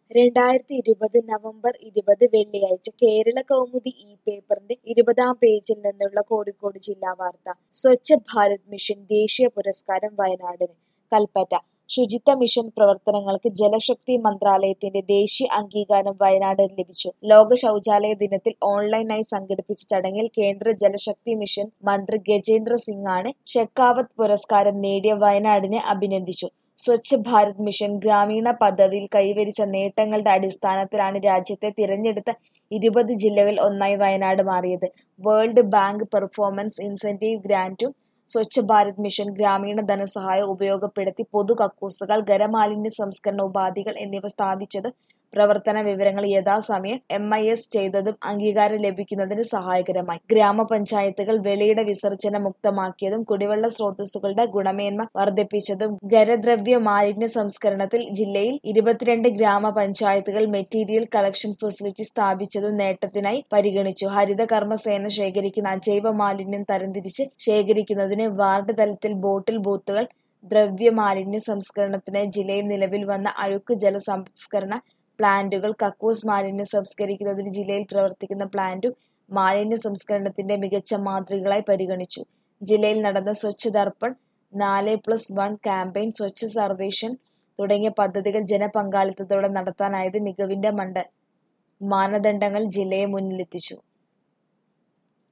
രണ്ടായിരത്തി ഇരുപത് നവംബർ ഇരുപത് വെള്ളിയാഴ്ച കേരള കൗമുദി ഈ പേപ്പറിന്റെ ഇരുപതാം പേജിൽ നിന്നുള്ള കോഴിക്കോട് ജില്ലാ വാർത്ത സ്വച്ഛ് ഭാരത് മിഷൻ ദേശീയ പുരസ്കാരം വയനാടിന് കൽപ്പറ്റ ശുചിത്വ മിഷൻ പ്രവർത്തനങ്ങൾക്ക് ജലശക്തി മന്ത്രാലയത്തിന്റെ ദേശീയ അംഗീകാരം വയനാടിന് ലഭിച്ചു ലോക ശൗചാലയ ദിനത്തിൽ ഓൺലൈനായി സംഘടിപ്പിച്ച ചടങ്ങിൽ കേന്ദ്ര ജലശക്തി മിഷൻ മന്ത്രി ഗജേന്ദ്ര സിംഗ് ആണ് ഷെക്കാവത്ത് പുരസ്കാരം നേടിയ വയനാടിനെ അഭിനന്ദിച്ചു സ്വച്ഛ് ഭാരത് മിഷൻ ഗ്രാമീണ പദ്ധതിയിൽ കൈവരിച്ച നേട്ടങ്ങളുടെ അടിസ്ഥാനത്തിലാണ് രാജ്യത്തെ തിരഞ്ഞെടുത്ത ഇരുപത് ജില്ലകളിൽ ഒന്നായി വയനാട് മാറിയത് വേൾഡ് ബാങ്ക് പെർഫോമൻസ് ഇൻസെന്റീവ് ഗ്രാന്റും സ്വച്ഛ് ഭാരത് മിഷൻ ഗ്രാമീണ ധനസഹായം ഉപയോഗപ്പെടുത്തി പൊതു കക്കൂസുകൾ ഖരമാലിന്യ സംസ്കരണ ഉപാധികൾ എന്നിവ സ്ഥാപിച്ചത് പ്രവർത്തന വിവരങ്ങൾ യഥാസമയം എം ഐ എസ് ചെയ്തതും അംഗീകാരം ലഭിക്കുന്നതിന് സഹായകരമായി ഗ്രാമപഞ്ചായത്തുകൾ വെളിയുടെ വിസർജന മുക്തമാക്കിയതും കുടിവെള്ള സ്രോതസ്സുകളുടെ ഗുണമേന്മ വർദ്ധിപ്പിച്ചതും ഖരദ്രവ്യ മാലിന്യ സംസ്കരണത്തിൽ ജില്ലയിൽ ഇരുപത്തിരണ്ട് ഗ്രാമപഞ്ചായത്തുകൾ മെറ്റീരിയൽ കളക്ഷൻ ഫെസിലിറ്റി സ്ഥാപിച്ചതും നേട്ടത്തിനായി പരിഗണിച്ചു ഹരിത കർമ്മസേന ശേഖരിക്കുന്ന അജൈവ മാലിന്യം തരംതിരിച്ച് ശേഖരിക്കുന്നതിന് വാർഡ് തലത്തിൽ ബോട്ടിൽ ബൂത്തുകൾ ദ്രവ്യ മാലിന്യ സംസ്കരണത്തിന് ജില്ലയിൽ നിലവിൽ വന്ന അഴുക്ക് ജല സംസ്കരണ പ്ലാന്റുകൾ കക്കൂസ് മാലിന്യം സംസ്കരിക്കുന്നതിന് ജില്ലയിൽ പ്രവർത്തിക്കുന്ന പ്ലാന്റും മാലിന്യ സംസ്കരണത്തിന്റെ മികച്ച മാതൃകകളായി പരിഗണിച്ചു ജില്ലയിൽ നടന്ന സ്വച്ഛ് ദർപ്പൺ നാല് plus one campaign Swachh Survekshan തുടങ്ങിയ പദ്ധതികൾ ജനപങ്കാളിത്തത്തോടെ നടത്താനായത് മികവിന്റെ മണ്ഡ മാനദണ്ഡങ്ങൾ ജില്ലയെ മുന്നിലെത്തിച്ചു